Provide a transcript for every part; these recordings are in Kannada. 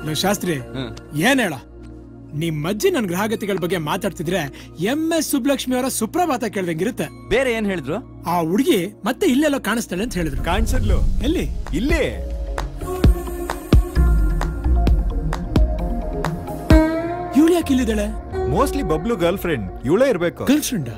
ಲೋ ಶಾಸ್ತ್ರಿ ಏನ್ ಹೇಳ ನಿಮ್ ಅಜ್ಜಿ ನನ್ ಗ್ರಹಗತಿಗಳ ಬಗ್ಗೆ ಮಾತಾಡ್ತಿದ್ರೆ ಎಂ ಎಸ್ ಸುಬ್ಲಕ್ಷ್ಮಿ ಅವರ ಸುಪ್ರಭಾತ ಕೇಳ್ದಂಗಿರುತ್ತೆ ಬೇರೆ ಏನ್ ಹೇಳಿದ್ರು ಆ ಹುಡುಗಿ ಮತ್ತೆ ಇಲ್ಲೆಲ್ಲೋ ಕಾಣಿಸ್ತಾಳೆ ಅಂತ ಹೇಳಿದ್ರು ಕಾಣಿಸಿದ್ಲು ಎಲ್ಲಿ ಇಲ್ಲೇ ಇವಳು ಯಾಕೆ ಇಲ್ಲಿದ್ದಾಳೆ ಮೋಸ್ಟ್ಲಿ ಬಬ್ಲು ಗರ್ಲ್ ಫ್ರೆಂಡ್ ಇವಳೇ ಇರ್ಬೇಕು ಗರ್ಲ್ ಫ್ರೆಂಡ್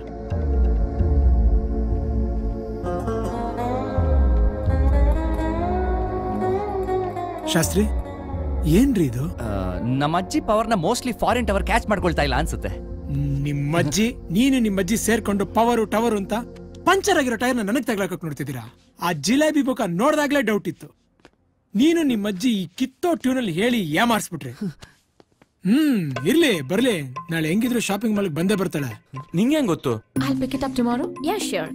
ಶಾಸ್ತ್ರಿ ಏನ್ರಿ ಇದು ಆ, ನಮ್ಮ ಅಜ್ಜಿ ಪವರ್ನ ಮೋಸ್ಟ್ಲಿ ಫಾರಿನ್ ಟವರ್ ಕ್ಯಾಚ್ ಮಾಡ್ಕೊಳ್ತಾ ಇಲ್ಲ ಅನ್ಸುತ್ತೆ ನಿಮ್ಮಜ್ಜಿ ನೀನು ನಿಮ್ಮಜ್ಜಿ ಸೇರ್ಕೊಂಡು ಪವರು ಟವರ್ ಅಂತ ಪಂಚರ್ ಆಗಿರೋ ಟೈರ್ನ ನನಗ್ ತಗ್ಲಾಕಕ್ ನೋಡ್ತಿದ್ದೀರಾ ಆ ಜಿಲೇಬಿ ಬುಕ್ಕ ನೋಡ್ದಾಗ್ಲೇ ಡೌಟ್ ಇತ್ತು ನೀನು ನಿಮ್ಮಜ್ಜಿ ಈ ಕಿತ್ತೋ ಟ್ಯೂನಲ್ಲಿ ಹೇಳಿ ಏಮಾರ್ಸ್ಬಿಟ್ರಿ ಹ್ಮ್ ಇರ್ಲಿ ಬರ್ಲಿ ನಾಳೆ ಹೆಂಗಿದ್ರು ಶಾಪಿಂಗ್ ಮಾಲ್ಗೆ ಬಂದೇ ಬರ್ತಾಳೆ ನಿಂಗೆ ಹೆಂಗ್ ಗೊತ್ತು I'll pick it up tomorrow. Yeah, sure.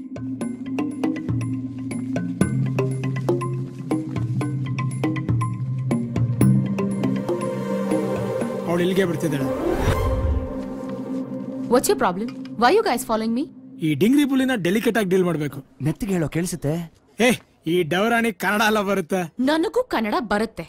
ಅವಳು ಇಲ್ಲಿಗೆ ಬರ್ತಿದ್ದಾಳೆ What's your problem? Why you guys following me? ಈ ಡಿಂಗ್ರಿ ಪುಲಿನ ಡೆಲಿಕೇಟ್ ಆಗಿ ಡೀಲ್ ಮಾಡ್ಬೇಕು ನೆತ್ತಿಗೆ ಹೇಳೋ ಕೇಳಿಸುತ್ತೆ ಏ ಈ ಡವರಾಣಿ ಕನ್ನಡ ಎಲ್ಲ ಬರುತ್ತೆ ನನಗೂ ಕನ್ನಡ ಬರುತ್ತೆ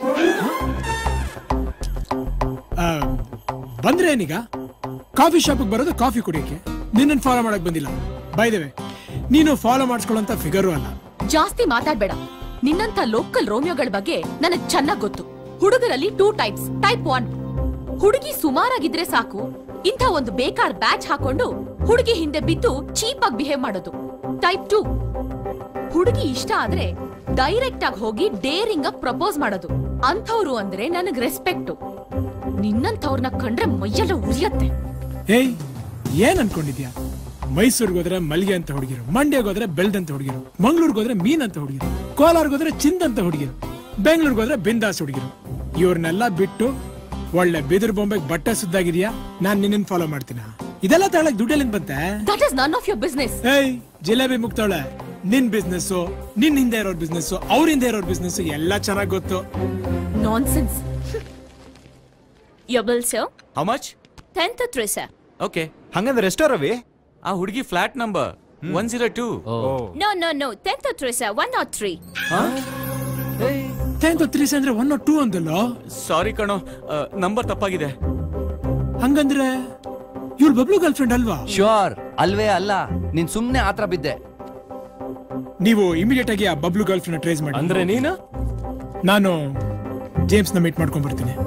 ಆ, ಬಂದ್ರೆ ಏನೀಗ ಕಾಫಿ ಶಾಪಿಗೆ ಬರೋದು ಕಾಫಿ ಕುಡಿಯಕ್ಕೆ ನಿನ್ನನ್ ಫಾಲೋ ಮಾಡಕ್ ಬಂದಿಲ್ಲ ಬೈದೇವೆ ನೀನು ಫಾಲೋ ಮಾಡಿಸ್ಕೊಳ್ಳೋಂತ ಫಿಗರು ಅಲ್ಲ ಜಾಸ್ತಿ ಮಾತಾಡ್ಬೇಡ ನಿನ್ನಂತ ಲೋಕಲ್ ರೋಮಿಯೋಗಳ ಬಗ್ಗೆ ನನಗ್ ಚೆನ್ನಾಗ್ ಗೊತ್ತು ಹುಡುಗರಲ್ಲಿ ಟೂ ಟೈಪ್ಸ್ ಟೈಪ್ ಒನ್ ಹುಡುಗಿ ಸುಮಾರಾಗಿದ್ರೆ ಸಾಕು ಇಂಥ ಒಂದು ಬೇಕಾದ ಬ್ಯಾಚ್ ಹಾಕೊಂಡು ಹುಡುಗಿ ಹಿಂದೆ ಬಿದ್ದು ಚೀಪ್ ಆಗಿ ಬಿಹೇವ್ ಮಾಡೋದು ಟೈಪ್ ಟೂ ಹುಡುಗಿ ಇಷ್ಟ ಆದ್ರೆ ಡೈರೆಕ್ಟ್ ಆಗಿ ಹೋಗಿ ಡೇರಿಂಗ್ ಆಗಿ ಪ್ರಪೋಸ್ ಮಾಡೋದು ಅಂಥವ್ರು ಅಂದ್ರೆ ನನಗ್ ರೆಸ್ಪೆಕ್ಟ್ ನಿನ್ನಂಥವ್ರನ್ನ ಕಂಡ್ರೆ ಮೈಯೆಲ್ಲ ಉರಿಯತ್ತೆ ಏಯ್ ಏನ್ ಅನ್ಕೊಂಡಿದ್ಯಾ ಮೈಸೂರ್ಗೆ ಹೋದ್ರೆ ಮಲ್ಗೆ ಅಂತ ಹುಡುಗಿರು ಮಂಡ್ಯಗೆ ಹೋದ್ರೆ ಬೆಲ್ದ್ ಅಂತ ಹುಡುಗಿರು ಮಂಗ್ಳೂರ್ಗೆ ಹೋದ್ರೆ ಮೀನ್ ಅಂತ ಹುಡುಗಿರು ಕೋಲಾರ್ಗೆ ಹೋದ್ರೆ ಚಿಂದ್ ಅಂತ ಹುಡುಗಿರು ಬೆಂಗಳೂರಿಗೆ ಹೋದ್ರೆ ಬಿಂದಾಸ್ ಹುಡುಗಿರು ಇವ್ರನ್ನೆಲ್ಲ ಬಿಟ್ಟು ಒಳ್ಳೆ ಬಿದಿರು ಬೊಂಬೆಗೆ ಬಟ್ಟೆ ಸುದ್ದಾಗಿದ್ಯಾ ನಾನ್ ನಿನ್ನ ಫಾಲೋ ಮಾಡ್ತೀನ ಇದೆಲ್ಲ ತಗೊಳಕ್ ದುಡ್ಡೆಲ್ಲಿಂದ ಬಂತೆ that is none of your business ಏಯ್ ಜಿಲೇಬಿ ಮುಕ್ತಾಳೆ ನಿನ್ ಬಿಸ್ನೆಸ್ ನಿನ್ ಹಿಂದೆ ಇರೋರ್ ಬಿಸ್ನೆಸ್ ಅವ್ರ ಹಿಂದೆ ಇರೋರ್ ಬಿಸ್ನೆಸ್ ಎಲ್ಲ ಚೆನ್ನಾಗ್ ಗೊತ್ತು nonsense Your bill, sir? How much 10 to 3, sir. Okay ಹಂಗಂದ್ರೆ ಎಷ್ಟೋ ರವಿ ಆ ಹುಡುಗಿ flat number one zero two No, no, no. 10 to 3, sir. 1 or 3. Tenth threes ಅಂದ್ರೆ ಒನ್ ಟೂ ಅಂದಲ್ಲೋ ಸಾರಿ ಕಣೋ ನಂಬರ್ ತಪ್ಪಾಗಿದೆ ಹಂಗಂದ್ರೆ ಇವ್ಳು ಬಬ್ಲು ಗರ್ಲ್ ಫ್ರೆಂಡ್ ಅಲ್ವಾ ಶ್ಯೂರ್ ಅಲ್ವೇ ಅಲ್ಲ ನೀನ್ ಸುಮ್ನೆ ಆತ್ರ ಬಿದ್ದೆ ನೀವು ಇಮಿಡಿಯೇಟ್ ಆಗಿ ಆ ಬಬ್ಲು ಗರ್ಲ್ ಫ್ರೆಂಡ್ ಟ್ರೇಸ್ ಮಾಡಿ ಅಂದ್ರೆ ನೀನು ನಾನು ಜೇಮ್ಸ್ ನ ಮೀಟ್ ಮಾಡ್ಕೊಂಡ್ ಬರ್ತೀನಿ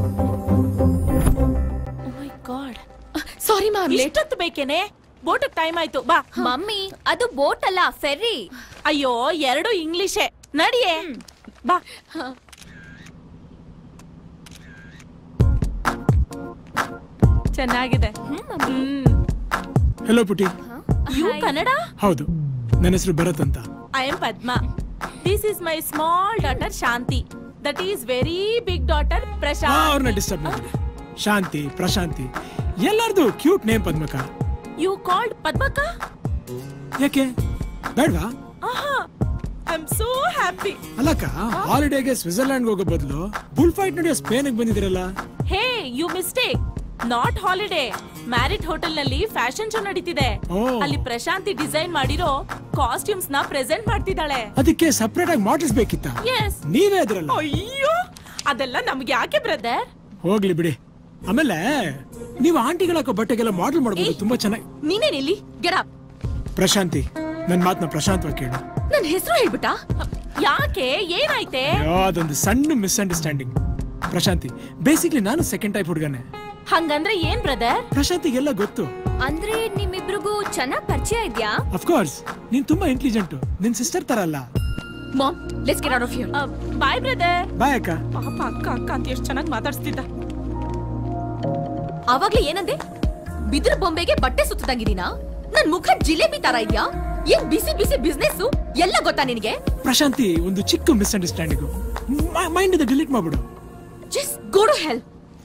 Oh my god. Sorry ma'am late ಎಷ್ಟೊತ್ತು ಬೇಕೇನೆ ಬೋಟಕ್ ಟೈಮ್ ಆಯ್ತು ಬಾ ಮಮ್ಮಿ ಅದು ಬೋಟ್ ಅಲ್ಲ ಫೆರ್ರಿ ಅಯ್ಯೋ ಎರಡು ಇಂಗ್ಲಿಷೇ ನಡಿಯೇ ಬಾ ಚೆನ್ನಾಗಿದೆ ಹ್ಮ್ ಹೆಲೋ ಪುಟಿ ಯು ಕನ್ನಡ ಹೌದು ನನ್ನ ಹೆಸರು ಭರತ್ ಅಂತ I am Padma this is my small daughter Shanti that is very big daughter ಅವ್ರನ್ನ ಪ್ರಶಾಂತ್ ಡಿಸ್ಟರ್ಬ್ ಮಾಡಿ ಶಾಂತಿ ಪ್ರಶಾಂತಿ ಎಲ್ಲಾರ್ದು ಕ್ಯೂಟ್ ನೇಮ್ ಪದ್ಮಕ ಯು ಕಾಲ್ಡ್ ಪದ್ಮಕ್ಕ ಯಾಕೆ ಬೇಡ್ವಾ ಆಹಾ ಐ ಆಮ್ ಸೋ ಹ್ಯಾಪಿ ಅಲ್ಲಕ್ಕ ಹಾಲಿಡೇಗೆ ಸ್ವಿಟ್ಜರ್ಲ್ಯಾಂಡ್ ಹೋಗೋ ಬದಲು ಬುಲ್ ಫೈಟ್ ನಡೆಯೋ ಸ್ಪೇನ್ ಬಂದಿದಿರಲ್ಲ hey you mistake not holiday Marriott hotel ನಲ್ಲಿ ಫ್ಯಾಷನ್ ಶೋ ನಡೀತಿದೆ ಓ. ಅಲ್ಲಿ ಪ್ರಶಾಂತಿ ಡಿಸೈನ್ ಮಾಡಿರೋ ಕಾಸ್ಟ್ಯೂಮ್ಸ್ ನ ಪ್ರೆಸೆಂಟ್ ಮಾಡ್ತಿದ್ದಾಳೆ ಅದಕ್ಕೆ ಸಪ್ರೇಟ್ ಆಗಿ ಮಾಡಲ್ಸ್ ಬೇಕಿತ್ತ ಎಸ್ ನೀವೇ ಇದ್ರಲ್ಲ ಅಯ್ಯೋ ಅದೆಲ್ಲ ನಮ್ಗೆ ಯಾಕೆ ಬ್ರದರ್ ಹೋಗ್ಲಿ ಬಿಡಿ ಆಮೇಲೆ ನೀವು ಆಂಟಿಗಳ ಹಾಕೋ ಬಟ್ಟೆಗೆಲ್ಲ ಮಾಡೆಲ್ ಮಾಡ್ಬೋದು ತುಂಬಾ ಚೆನ್ನಾಗಿ ನೀನೇನ್ ಇಲ್ಲಿ ಗೆಟ್ ಪ್ರಶಾಂತಿ ನನ್ ಮಾತನ್ನ ಪ್ರಶಾಂತವಾಗಿ ಕೇಳು ನನ್ ಹೆಸರು ಹೇಳ್ಬಿಟ್ಟಾ ಯಾಕೆ ಏನಾಯ್ತೆ ಅಯ್ಯೋ, ಅದೊಂದು ಸಣ್ಣ ಮಿಸ್ಅಂಡರ್ಸ್ಟ್ಯಾಂಡಿಂಗ್ ಪ್ರಶಾಂತಿ ಬೇಸಿಕ್ಲಿ ನಾನು ಸೆಕೆಂಡ್ ಟೈಪ್ ಹುಡುಗನೇ ಹಂಗಂದ್ರೆ ಏನ್ ಬ್ರದರ್ ಪ್ರಶಾಂತಿಗೆಲ್ಲ ಗೊತ್ತು ಅಂದ್ರೆ ನಿಮ್ಮಿಬ್ರಿಗೂ ಚೆನ್ನಾಗ್ ಪರಿಚಯ ಇದ್ಯಾ ಅಫ್ಕೋರ್ಸ್ ನೀನ್ ತುಂಬಾ ಇಂಟೆಲಿಜೆಂಟ್ ನಿನ್ ಸಿಸ್ಟರ್ ತರ ಅಲ್ಲ mom let's get out of here bye brother bye ಅಕ್ಕ ಪಾಪ ಅಕ್ಕ ಅಕ್ಕ ಅಂತ ಎಷ್ಟು ಚೆನ್ನಾಗಿ ಮಾತಾಡ್ಸ್ತಿದ್ದ ಅವಾಗ್ಲೇ ಏನಂದೆ ಬಿದಿರು ಬೊಂಬೆಗೆ ಬಟ್ಟೆ ಸುತ್ತದಂಗಿದೀನಾ ನನ್ ಮುಖ ಜಿಲೇಬಿ ತರ ಇದ್ಯಾ ಏನ್ ಬಿಸಿ ಬಿಸಿ ಬಿಸ್ನೆಸ್ ಎಲ್ಲ ಗೊತ್ತಾ ನಿನಗೆ ಪ್ರಶಾಂತಿ ಒಂದು ಚಿಕ್ಕ ಮಿಸ್ಅಂಡರ್ಸ್ಟ್ಯಾಂಡಿಂಗ್ ಮೈಂಡ್ ಇದೆ ಡಿಲೀಟ್ ಮಾಡ್ಬಿಡು just go to hell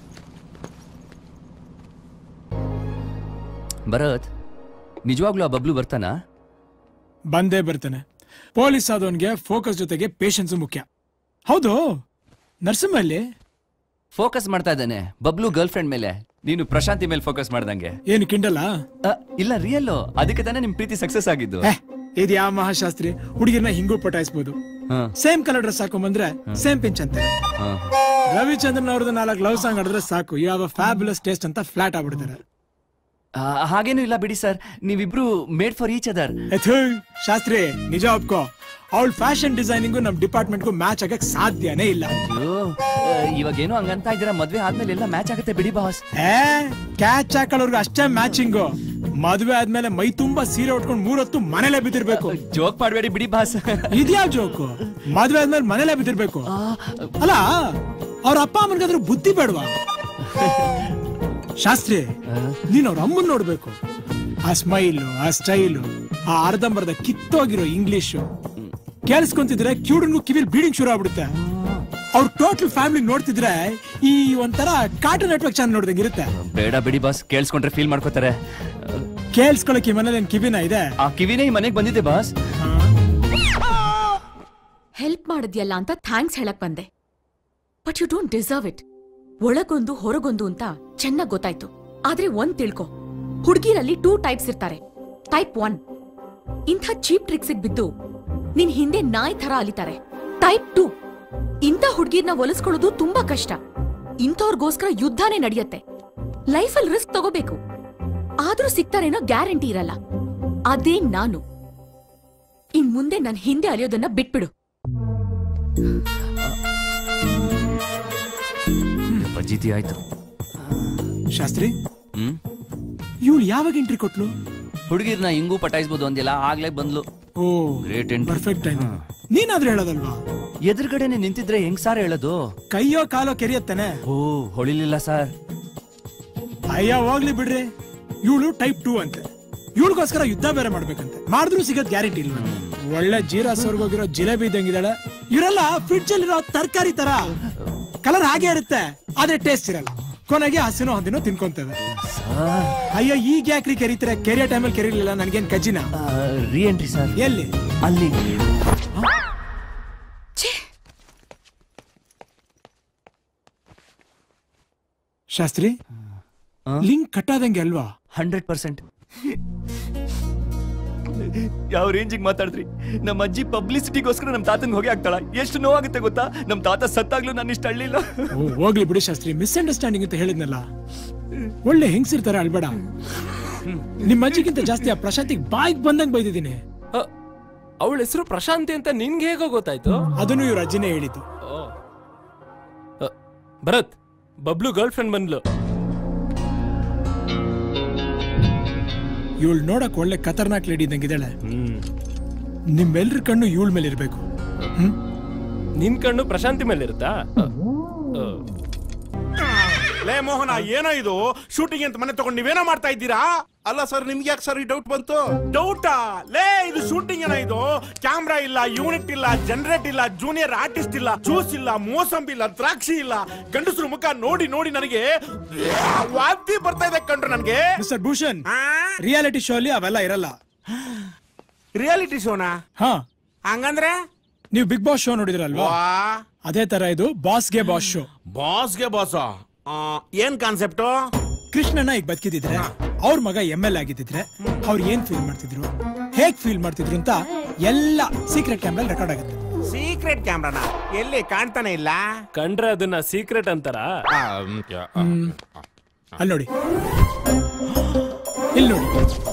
Bharat ನಿಜವಾಗ್ಲೂ ಆ ಬಬ್ಲು ಬರ್ತಾನಾ ಬಂದೇ ಬರ್ತಾನೆ ಪೊಲೀಸ್ ಆದವನ್ಗೆ ಫೋಕಸ್ ಜೊತೆಗೆ ಪೇಷನ್ಸ್ ಮುಖ್ಯ ಹೌದು ನರಸಿಂಹ ಅಲ್ಲಿ ಫೋಕಸ್ ಮಾಡ್ತಾ ಇದ್ದಾನೆ ಬಬ್ಲು ಗರ್ಲ್ ಫ್ರೆಂಡ್ ಮೇಲೆ ನೀನು ಪ್ರಶಾಂತಿ ಮೇಲೆ ಫೋಕಸ್ ಮಾಡ್ದಂಗೆ ಏನು ಕಿಂಡಲ್ಲ ಅ, ಇಲ್ಲ ರಿಯಲ್ ಅದಕ್ಕೆ ತಾನೇ ನಿಮ್ ಪ್ರೀತಿ ಸಕ್ಸಸ್ ಆಗಿದ್ದು ಇದ್ಯಾ ಮಹಾಶಾಸ್ತ್ರಿ ಹುಡುಗಿರ್ನ ಹಿಂಗೂ ಪಟಾಯಿಸ್ಬೋದು ಸೇಮ್ ಕಲರ್ ಡ್ರೆಸ್ ಹಾಕೊಂಡ್ ಸೇಮ್ ಪಿಂಚ್ ಅಂತೆ ರವಿಚಂದ್ರನ್ ಅವ್ರದ್ದು ನಾಲ್ಕು ಲವ್ ಸಾಂಗ್ ಆಡಿದ್ರೆ ಸಾಕು you have a fabulous taste ಅಂತ ಫ್ಲಾಟ್ ಆಗ್ಬಿಡ್ತಾರೆ ಆ, ಹಾಗೇನೂ ಇಲ್ಲ ಬಿಡಿ ಸರ್ ನೀವಿಬ್ರು ಮೇಡ್ ಫಾರ್ ಈಚ್ ಅದರ್ ಎಥು, ಶಾಸ್ತ್ರಿ ನಿಜ ಒಪ್ಕೋ ಅವಳ ಫ್ಯಾಷನ್ ಡಿಸೈನಿಂಗು ನಮ್ ಡಿಪಾರ್ಟ್ಮೆಂಟ್ಗೂ ಮ್ಯಾಚ್ ಆಗಕ್ ಸಾಧ್ಯನೇ ಇಲ್ಲ ಇವಾಗ ಏನೋ ಹಂಗಂತ ಇದ್ದೀರಾ ಮದ್ವೆ ಆದ್ಮೇಲೆ ಎಲ್ಲ ಮ್ಯಾಚ್ ಆಗುತ್ತೆ ಬಿಡಿ ಬಾಸ್ ಏ ಕ್ಯಾಚ್ ಹಾಕೊಳ್ಳೋರ್ಗು ಅಷ್ಟೇ ಮ್ಯಾಚಿಂಗು ಮದ್ವೆ ಆದ್ಮೇಲೆ ಮೈ ತುಂಬಾ ಸೀರೆ ಉಟ್ಕೊಂಡು ಮೂರೊತ್ತು ಮನೇಲೆ ಬಿದ್ದಿರ್ಬೇಕು ಜೋಕ್ ಮಾಡಬೇಡಿ ಬಿಡಿ ಬಾಸ್ ಇದ್ಯಾವ ಜೋಕು ಮದ್ವೆ ಆದ್ಮೇಲೆ ಮನೇಲೆ ಬಿದ್ದಿರ್ಬೇಕು ಅಲ್ಲ ಅವ್ರ ಅಪ್ಪ ಅಮ್ಮನ್ಗಾದ್ರೂ ಬುದ್ಧಿ ಬೇಡವಾ ಶಾಸ್ತ್ರಿ ನೀನ್ ಅವ್ರ ಅಮ್ಮನ್ ನೋಡ್ಬೇಕು ಆ ಸ್ಮೈಲು ಆ ಸ್ಟೈಲು ಆ ಅರ್ಧಂಬರ್ಧ ಕಿತ್ತೋಗಿರೋ ಇಂಗ್ಲಿಷು ಕೇಳಿಸ್ಕೊಂತಿದ್ರೆ ಕ್ಯೂಡನ್ಗೂ ಕಿವಿಲ್ ಬೀಡಿಂಗ್ ಶುರು ಆಗ್ಬಿಡುತ್ತೆ ಅವ್ರ ಟೋಟಲ್ ಫ್ಯಾಮಿಲಿ ನೋಡ್ತಿದ್ರೆ ಈ ಒಂಥರ ಕಾರ್ಟೂನ್ ನೆಟ್ವರ್ಕ್ ಚಾನಲ್ ನೋಡ್ದಂಗೆ ಇರುತ್ತೆ ಬೇಡ ಬಿಡಿ ಬಾಸ್ ಕೇಳಿಸ್ಕೊಂಡ್ರೆ ಫೀಲ್ ಮಾಡ್ಕೋತಾರೆ ಕೇಳಿಸ್ಕೊಳಕ್ ಈ ಮನೇಲಿ ಏನ್ ಕಿವಿನ ಇದೆ ಆ ಕಿವಿನೇ ಈ ಮನೆಗೆ ಬಂದಿದೆ ಬಾಸ್ ಹೆಲ್ಪ್ ಮಾಡಿದ್ಯಲ್ಲ ಅಂತ ಥ್ಯಾಂಕ್ಸ್ ಹೇಳಕ್ ಬಂದೆ but you don't deserve it ಒಳಗೊಂದು ಹೊರಗೊಂದು ಅಂತ ಚೆನ್ನಾಗ್ ಗೊತ್ತಾಯ್ತು ಆದ್ರೆ ಒಂದ್ ತಿಳ್ಕೊ ಹುಡ್ಗಿರಲ್ಲಿ ಟೂ ಟೈಪ್ಸ್ ಇರ್ತಾರೆ ಟೈಪ್ ಒನ್ ಇಂಥ ಚೀಪ್ ಟ್ರಿಕ್ಸಿಗ್ ಬಿದ್ದು ನಿನ್ ಹಿಂದೆ ನಾಯಿ ತರ ಅಲಿತಾರೆ ಟೈಪ್ ಟೂ ಇಂಥ ಹುಡ್ಗಿರ್ನ ಒಲಿಸ್ಕೊಳ್ಳೋದು ತುಂಬಾ ಕಷ್ಟ ಇಂಥವ್ರಿಗೋಸ್ಕರ ಯುದ್ಧನೇ ನಡೆಯತ್ತೆ ಲೈಫಲ್ಲಿ ರಿಸ್ಕ್ ತಗೋಬೇಕು ಆದ್ರೂ ಸಿಗ್ತಾರೇನೋ ಗ್ಯಾರಂಟಿ ಇರಲ್ಲ ಅದೇ ನಾನು ಇನ್ ಮುಂದೆ ನನ್ ಹಿಂದೆ ಅಲಿಯೋದನ್ನ ಬಿಟ್ಬಿಡು ಬಜ್ಜಿತಿ ಆಯ್ತು ಶಾಸ್ತ್ರಿ ಹ್ಮ್ ಇವಳು ಯಾವಾಗ ಎಂಟ್ರಿ ಕೊಟ್ಲು ಹುಡುಗಿರ್ನ ಹಿಂಗೂ ಪಟಾಯಿಸ್ಬೋದು ಅಂದಿಲ್ಲ ಆಗ್ಲೇ ಬಂದ್ಲು oh great entry perfect time ನೀನಾದ್ರೂ ಹೇಳೋದಲ್ವಾ ಎದುರುಗಡೆನೆ ನಿಂತಿದ್ರೆ ಹೆಂಗ್ ಸಾರ್ ಹೇಳೋದು ಕೈಯೋ ಕಾಲೋ ಕೆರಿಯತ್ತಾನೆ ಓ ಹೊಳಿಲಿಲ್ಲ ಸರ್ ಅಯ್ಯ ಹೋಗ್ಲಿ ಬಿಡ್ರಿ ಇವಳು ಟೈಪ್ ಟೂ ಅಂತೆ ಇವಳಿಗೋಸ್ಕರ ಯುದ್ಧ ಬೇರೆ ಮಾಡ್ಬೇಕಂತೆ ಮಾಡಿದ್ರು ಸಿಗೋದ್ ಗ್ಯಾರಂಟಿ ಇಲ್ಲ ಒಳ್ಳೆ ಜೀರಾ ಸೋರ್ಗೋಗಿರೋ ಜಿಲೇಬಿ ಇದ್ದಂಗಿದ್ದಾಳೆ ಇವರೆಲ್ಲ ಫ್ರಿಡ್ಜ್ ಅಲ್ಲಿರೋ ತರಕಾರಿ ತರ ಕಲರ್ ಹಾಗೆ ಇರುತ್ತೆ ಆದ್ರೆ ಟೇಸ್ಟ್ ಇರಲ್ಲ ಕೊನೆಗೆ ಹಸಿನೋ ಹಂದಿನೋ ತಿನ್ಕೊಂತವೆ ಅಯ್ಯೋ ಈಗ ಯಾಕ್ರಿ ಕೆರಿತಾರೆ ಕೆರಿಯೋ ಟೈಮಲ್ಲಿ ಕೆರಿಲಿಲ್ಲ ನನ್ಗೇನ್ ಕಜ್ಜಿನ ರೀ ಎಂಟ್ರಿ ಸರ್ ಎಲ್ಲಿ ಅಲ್ಲಿ ಶಾಸ್ತ್ರಿ ಲಿಂಕ್ ಕಟ್ಟಾದಂಗೆ ಅಲ್ವಾ ಹಂಡ್ರೆಡ್ ಪರ್ಸೆಂಟ್ ಯಾವ ರೇಂಜಿಗೆ ಮಾತಾಡಿದ್ರಿ ನಮ್ಮ ಅಜ್ಜಿ ಪಬ್ಲಿಸಿಟಿಗೋಸ್ಕರ ನಮ್ಮ ತಾತನ್ ಹೋಗಿ ಆಗ್ತಾಳ ಎಷ್ಟು ನೋವಾಗುತ್ತೆ ಗೊತ್ತಾ ನಮ್ಮ ತಾತ ಸತ್ತಾಗ್ಲೂ ನಾನು ಇಷ್ಟ ಅಳ್ಳಿಲ್ಲ ಓ ಹೋಗ್ಲಿ ಬಿಡಿ ಶಾಸ್ತ್ರಿ ಮಿಸ್ಅಂಡರ್ಸ್ಟ್ಯಾಂಡಿಂಗ್ ಅಂತ ಹೇಳಿದ್ನಲ್ಲ ಒಳ್ಳೆ ಹೆಂಗ್ಸಿರ್ತಾರೆ ಅಳ್ಬೇಡ ನಿಮ್ಮ ಅಜ್ಜಿಗಿಂತ ಜಾಸ್ತಿ ಆ ಪ್ರಶಾಂತಿಗೆ ಬಾಯಿಗೆ ಬಂದಂಗ್ ಬೈದಿದ್ದೀನಿ ಅವಳ ಹೆಸರು ಪ್ರಶಾಂತಿ ಅಂತ ನಿನ್ಗೆ ಹೇಗೋ ಗೊತ್ತಾಯ್ತು ಅದನ್ನು ಇವ್ರ ಅಜ್ಜಿನೇ ಹೇಳಿದ್ದು ಅ, ಭರತ್ ಬಬ್ಲು ಗರ್ಲ್ ಫ್ರೆಂಡ್ ಬಂದ್ಲು ಇವಳು ನೋಡಕ್ ಒಳ್ಳೆ ಖತರ್ನಾಕ್ ಲೇಡಿ ಇದ್ದಂಗಿದ್ದಾಳೆ ನಿಮ್ಮೆಲ್ರ ಕಣ್ಣು ಇವಳ ಮೇಲೆ ಇರ್ಬೇಕು ಹ್ಮ್ ನಿನ್ ಕಣ್ಣು ಪ್ರಶಾಂತಿ ಮೇಲೆ ಇರುತ್ತಾ ಅ, ಅ, ಲೇ ಮೋಹನ ಏನೋ ಇದು ಶೂಟಿಂಗ್ ಅಂತ ಮನೆ ತಗೊಂಡು ನೀವೇನೋ ಮಾಡ್ತಾ ಇದ್ದೀರಾ ಅಲ್ಲ ಸರ್ ನಿಮ್ಗೆ ಯಾಕೆ ಸರ್ ಈ ಡೌಟ್ ಬಂತು ಡೌಟಾ ಲೇ ಇದು ಶೂಟಿಂಗ್ ಏನೋ ಇದು ಕ್ಯಾಮ್ರಾ ಇಲ್ಲ ಯೂನಿಟ್ ಇಲ್ಲ ಜನರೇಟ್ ಇಲ್ಲ ಜೂನಿಯರ್ ಆರ್ಟಿಸ್ಟ್ ಇಲ್ಲ ಜ್ಯೂಸ್ ಇಲ್ಲ ಮೋಸಂಬಿ ಇಲ್ಲ ದ್ರಾಕ್ಷಿ ಇಲ್ಲ ಗಂಡಸರು ಮುಖ ನೋಡಿ ನೋಡಿ ನನಗೆ ವಾಂತಿ ಬರ್ತಾ ಇದೆ ಕಂಡ್ರು ನನಗೆ ಮಿಸ್ಟರ್ ಭೂಷಣ್ ರಿಯಾಲಿಟಿ ಶೋ ಅಲ್ಲಿ ಅವೆಲ್ಲ ಇರಲ್ಲ ರಿಯಾಲಿಟಿ ಶೋನಾ ಹಾ ಹಂಗಂದ್ರೆ ನೀವು ಬಿಗ್ ಬಾಸ್ ಶೋ ನೋಡಿದ್ರಲ್ವಾ ವಾ ಅದೇ ತರ ಇದು ಬಾಸ್ಗೆ ಬಾಸ್ ಶೋ ಬಾಸ್ಗೆ ಬಾಸ ಏನ್ ಕಾನ್ಸೆಪ್ಟು ಕೃಷ್ಣನ ಈಗ ಬದುಕಿದ್ರೆ ಅವ್ರ ಮಗ ಎಮ್ ಎಲ್ ಆಗಿದ್ದಿದ್ರೆ ಅವ್ರು ಏನ್ ಫೀಲ್ ಮಾಡ್ತಿದ್ರು ಹೇಗ್ ಫೀಲ್ ಮಾಡ್ತಿದ್ರು ಅಂತ ಎಲ್ಲ ಸೀಕ್ರೆಟ್ ಕ್ಯಾಮ್ರಾ ರೆಕಾರ್ಡ್ ಆಗುತ್ತೆ ಸೀಕ್ರೆಟ್ ಕ್ಯಾಮ್ರಾನ ಎಲ್ಲಿ ಕಾಣ್ತಾನೆ ಇಲ್ಲ ಕಂಡ್ರೆ ಅದನ್ನ ಸೀಕ್ರೆಟ್ ಅಂತಾರ ಅಲ್ಲಿ ನೋಡಿ ಇಲ್ಲಿ ನೋಡಿ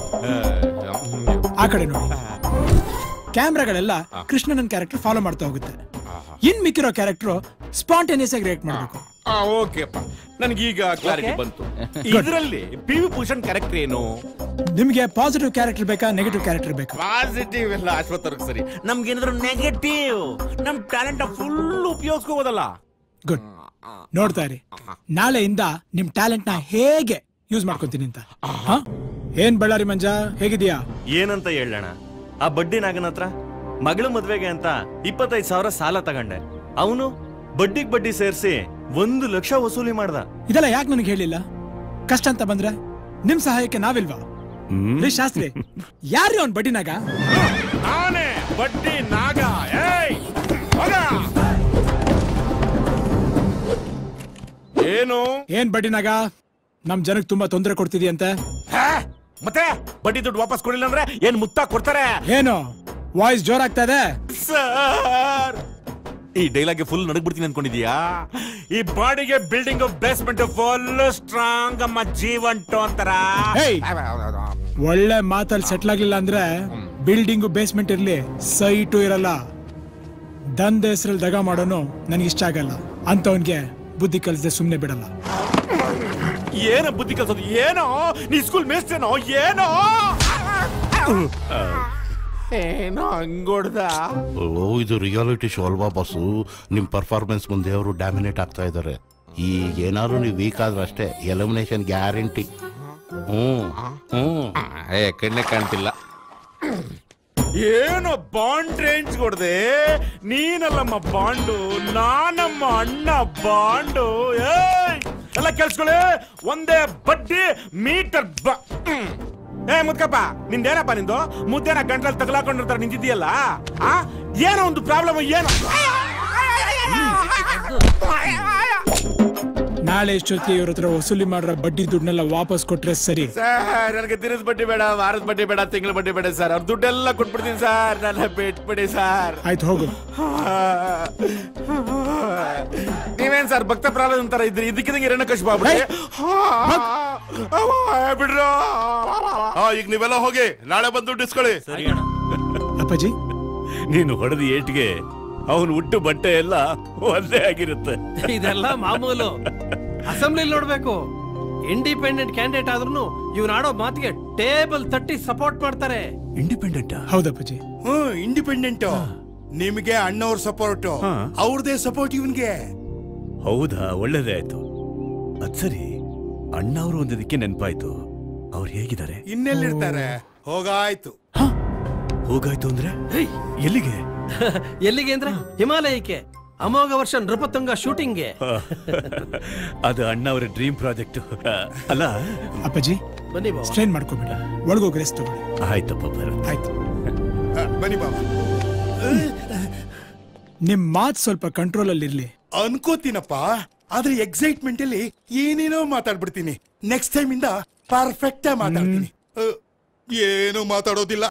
ಆ ಕಡೆ ನೋಡಿ ಕ್ಯಾಮ್ರಾಗಳೆಲ್ಲ ಕೃಷ್ಣನನ್ ಕ್ಯಾರೆಕ್ಟರ್ ಫಾಲೋ ಮಾಡ್ತಾ ಹೋಗುತ್ತೆ ಇನ್ ಮಿಕ್ಕಿರೋ ಕ್ಯಾರೆಕ್ಟರ್ ಸ್ಪಾಂಟೇನಿಯಸ್ ಆಗಿ ರಿಯಾಕ್ಟ್ ಮಾಡ್ಬೇಕು ಓಕೆಪ್ಪ ನನಗೀಗ ಕ್ಲಾರಿಟಿ ಬಂತು ಇದರಲ್ಲಿ ಪಿ ವಿ ಭೂಷಣ್ ಕ್ಯಾರೆಕ್ಟರ್ ಏನು ನಿಮ್ಗೆ ಪಾಸಿಟಿವ್ ಕ್ಯಾರೆಕ್ಟರ್ ಬೇಕಾ ನೆಗೆಟಿವ್ ಕ್ಯಾರೆಕ್ಟರ್ ಬೇಕಾ ಪಾಸಿಟಿವ್ ಎಲ್ಲ ಆಶ್ವತ್ತರ್ಗ ಸರಿ ನಮ್ಗೇನಾದ್ರು ನೆಗೆಟಿವ್ ನಮ್ ಟ್ಯಾಲೆಂಟ್ ಫುಲ್ ಉಪಯೋಗಿಸ್ಕೋಬೋದಲ್ಲ ಗುಡ್ ನೋಡ್ತಾ ಇರಿ ನಾಳೆಯಿಂದ ನಿಮ್ ಟ್ಯಾಲೆಂಟ್ ನ ಹೇಗೆ ಯೂಸ್ ಮಾಡ್ಕೊಂತೀನಿ ಅಂತ ಹಾ? ಏನ್ ಬಳ್ಳಾರಿ ಮಂಜ ಹೇಗಿದ್ಯಾ ಏನಂತ ಹೇಳೋಣ ಆ ಬಡ್ಡಿ ನಾಗನ ಹತ್ರ ಮಗಳ ಮದ್ವೆಗೆ ಅಂತ ಇಪ್ಪತ್ತೈದು ಸಾವಿರ ಸಾಲ ತಗಂಡೆ ಅವನು ಬಡ್ಡಿಗ್ ಬಡ್ಡಿ ಸೇರಿಸಿ ಒಂದು ಲಕ್ಷ ವಸೂಲಿ ಮಾಡ್ದ ಇದೆಲ್ಲ ಯಾಕೆ ನನಗೆ ಹೇಳಿಲ್ಲ ಕಷ್ಟ ಅಂತ ಬಂದ್ರೆ ನಿಮ್ ಸಹಾಯಕ್ಕೆ ನಾವಿಲ್ವಾ ರೀ ಶಾಸ್ತ್ರಿ ಯಾರ್ರಿ ಅವ್ನ್ ಬಡ್ಡಿನಾಗ ನಾನೇ ಬಡ್ಡಿ ನಾಗ ಏಯ್ ಹೋಗ ಏನು ಏನ್ ಬಡ್ಡಿನಾಗ ನಮ್ ಜನಕ್ಕೆ ತುಂಬಾ ತೊಂದರೆ ಕೊಡ್ತಿದ್ಯಂತೆ ಹೇ? ಮತ್ತೆ ಬಡ್ಡಿ ದುಡ್ಡು ವಾಪಸ್ ಕೊಡಿಲ್ಲ ಅಂದ್ರೆ ಏನ್ ಮುತ್ತ ಕೊಡ್ತಾರೆ ಏನು ವಾಯ್ಸ್ ಜೋರಾಗ್ತಾ ಇದೆ ಸರ್ ಈ ಡೈಲಾಗ್ ಫುಲ್ ನಡಗ್ಬಿಡ್ತೀನಿ ಅನ್ಕೊಂಡಿದ್ಯಾ ಈ ಬಾಡಿಗೆ ಬಿಲ್ಡಿಂಗ್ ಬೇಸ್ಮೆಂಟ್ ಫುಲ್ ಸ್ಟ್ರಾಂಗ್ ಅಮ್ಮ ಜೀವಂಟು ಅಂತಾರ ಹೇಯ್! ಒಳ್ಳೆ ಮಾತಲ್ಲಿ ಸೆಟ್ಲ್ ಆಗ್ಲಿಲ್ಲ ಅಂದ್ರೆ ಬಿಲ್ಡಿಂಗು ಬೇಸ್ಮೆಂಟ್ ಇರ್ಲಿ ಸೈಟು ಇರಲ್ಲ ದಂದ ಹೆಸರಲ್ಲಿ ದಗ ಮಾಡೋನು ನನಗೆ ಇಷ್ಟ ಆಗಲ್ಲ ಅಂತವನ್ಗೆ ಬುದ್ಧಿ ಕಲಿಸದೆ ಸುಮ್ಮನೆ ಬಿಡಲ್ಲ ಏನ ಬುದ್ಧಿ ಕಲ್ಸೋದು ಏನೋ ನೀ ಸ್ಕೂಲ್ ಮೇಸ್ತೇನೋ ಏನೋ ಏನೋ ಹಂಗೊಡ್ದ ಓ ಇದು ರಿಯಾಲಿಟಿ ಶೋ ಅಲ್ವಾ ಬಾಸು ನಿಮ್ ಪರ್ಫಾರ್ಮೆನ್ಸ್ ಮುಂದೆ ಅವರು ಡಾಮಿನೇಟ್ ಆಗ್ತಾ ಇದ್ದಾರೆ ಈಗ ಏನಾದ್ರು ನೀವು ವೀಕ್ ಆದ್ರೆ ಅಷ್ಟೇ ಎಲಿಮಿನೇಷನ್ ಗ್ಯಾರಂಟಿ ಹ್ಮ್ ಹ್ಮ್ ಏ ಕಣ್ಣೆ ಕಾಣ್ತಿಲ್ಲ ಏನೋ ಬಾಂಡ್ ರೇಂಜ್ ಕೊಡ್ದೆ ನೀನಲ್ಲಮ್ಮ ಬಾಂಡು ನಾನಮ್ಮ ಅಣ್ಣ ಬಾಂಡು ಏಯ್ ಎಲ್ಲ ಕೆಲ್ಸ್ಕೊಳ್ಳಿ ಒಂದೇ ಬಡ್ಡಿ ಮೀಟರ್ ಬ ಹ್ಮ್. ಏ ಮುದ್ಕಪ್ಪ ನಿಂದೇನಪ್ಪ ನಿಂದು ಮುದ್ದೇನ ಗಂಟ್ಲಲ್ಲಿ ತಗಲಾಕೊಂಡಿರ್ತಾರೆ ನಿಂತಿದ್ಯಲ್ಲ ಆ ಏನೋ ಒಂದು ಪ್ರಾಬ್ಲಮ್ ಏನು ನಾಳೆ ಇಷ್ಟೊತ್ತಿಗೆ ಇವ್ರ ಹತ್ರ ವಸೂಲಿ ಮಾಡಿರೋ ಬಡ್ಡಿ ದುಡ್ಡನ್ನೆಲ್ಲ ವಾಪಸ್ ಕೊಟ್ರೆ ಸರಿ ಸರ್ ನನಗೆ ದಿನದ ಬಡ್ಡಿ ಬೇಡ ವಾರದ ಬಡ್ಡಿ ಬೇಡ ತಿಂಗಳ ಬಡ್ಡಿ ಬೇಡ ಸರ್ ಅವ್ರ ದುಡ್ಡೆಲ್ಲ ಕೊಟ್ಬಿಡ್ತೀನಿ ಸರ್ ನನ್ನ ಬಿಟ್ಬಿಡಿ ಸರ್ ಆಯ್ತು ಹೋಗು ನೀವೇನ್ ಸರ್ ಭಕ್ತ ಪ್ರಹ್ಲಾದ್ ಅಂತಾರ ಇದ್ರಿ ಇದಕ್ಕಿದಂಗೆ ಎರಡನೇ ಕಶ್ ಬಾಬಿಡಿ ಬಿಡ್ರು ಆ, ಈಗ ನೀವೆಲ್ಲ ಹೋಗಿ ನಾಳೆ ಬಂದು ಡಿಸ್ಕೊಳ್ಳಿ ಅಪ್ಪಾಜಿ ನೀನು ಹೊಡೆದ ಏಟ್ಗೆ ಅವನು ಹುಟ್ಟು ಬಟ್ಟೆ ಎಲ್ಲ ಒಂದೇ ಆಗಿರುತ್ತೆ ಇದೆಲ್ಲ ಮಾಮೂಲು ಅಸೆಂಬ್ಲಿ ನೋಡ್ಬೇಕು ಇಂಡಿಪೆಂಡೆಂಟ್ ಕ್ಯಾಂಡಿಡೇಟ್ ಆದ್ರೂ ಇವ್ನ ಆಡೋ ಮಾತಿಗೆ ಟೇಬಲ್ ತಟ್ಟಿ ಸಪೋರ್ಟ್ ಮಾಡ್ತಾರೆ ಇಂಡಿಪೆಂಡೆಂಟ್ ಹೌದಪ್ಪಾಜಿ ಹ್ಮ್ ಇಂಡಿಪೆಂಡೆಂಟ್ ನಿಮಗೆ ಅಣ್ಣವ್ರ ಸಪೋರ್ಟ್ ಅವ್ರದೇ ಸಪೋರ್ಟ್ ಇವನ್ಗೆ ಹೌದಾ ಒಳ್ಳೇದೇ ಆಯ್ತು ಅದ್ ಸರಿ ಅಣ್ಣ ಅವರು ಒಂದದಕ್ಕೆ ನೆನಪಾಯ್ತು ಅವ್ರು ಹೇಗಿದ್ದಾರೆ ಇನ್ನೆಲ್ಲಿರ್ತಾರೆ ಹೋಗಾಯ್ತು ಹೋಗಾಯ್ತು ಅಂದ್ರೆ ಎಲ್ಲಿಗೆ ಎಲ್ಲಿಗೆ ಅಂದ್ರೆ ಹಿಮಾಲಯಕ್ಕೆ ಅಮೋಘ ವರ್ಷ ನೃಪತುಂಗ ಶೂಟಿಂಗ್ಗೆ ಅದು ಅಣ್ಣ ಅವರ ಡ್ರೀಮ್ ಪ್ರಾಜೆಕ್ಟ್ ಅಲ್ಲ ಅಪ್ಪಾಜಿ ಬನ್ನಿ ಬಾವ ಸ್ಟ್ರೈನ್ ಮಾಡ್ಕೊಬೇಡಿ ಒಳಗೋಗಿ ರೆಸ್ಟ್ ತಗೊಳ್ಳಿ ಆಯ್ತಪ್ಪ ಭರತ್ ಆಯ್ತು ಬನ್ನಿ ಬಾಬಾ ನಿಮ್ ಮಾತ್ ಸ್ವಲ್ಪ ಕಂಟ್ರೋಲ್ ಅಲ್ಲಿ ಇರ್ಲಿ ಅನ್ಕೋತೀನಪ್ಪ ಆದ್ರೆ ಎಕ್ಸೈಟ್ಮೆಂಟ್ ಅಲ್ಲಿ ಏನೇನೋ ಮಾತಾಡ್ಬಿಡ್ತೀನಿ ನೆಕ್ಸ್ಟ್ ಟೈಮ್ ಇಂದ ಪರ್ಫೆಕ್ಟ್ ಮಾತಾಡ್ತೀನಿ ಅಹ್, ಏನೂ ಮಾತಾಡೋದಿಲ್ಲ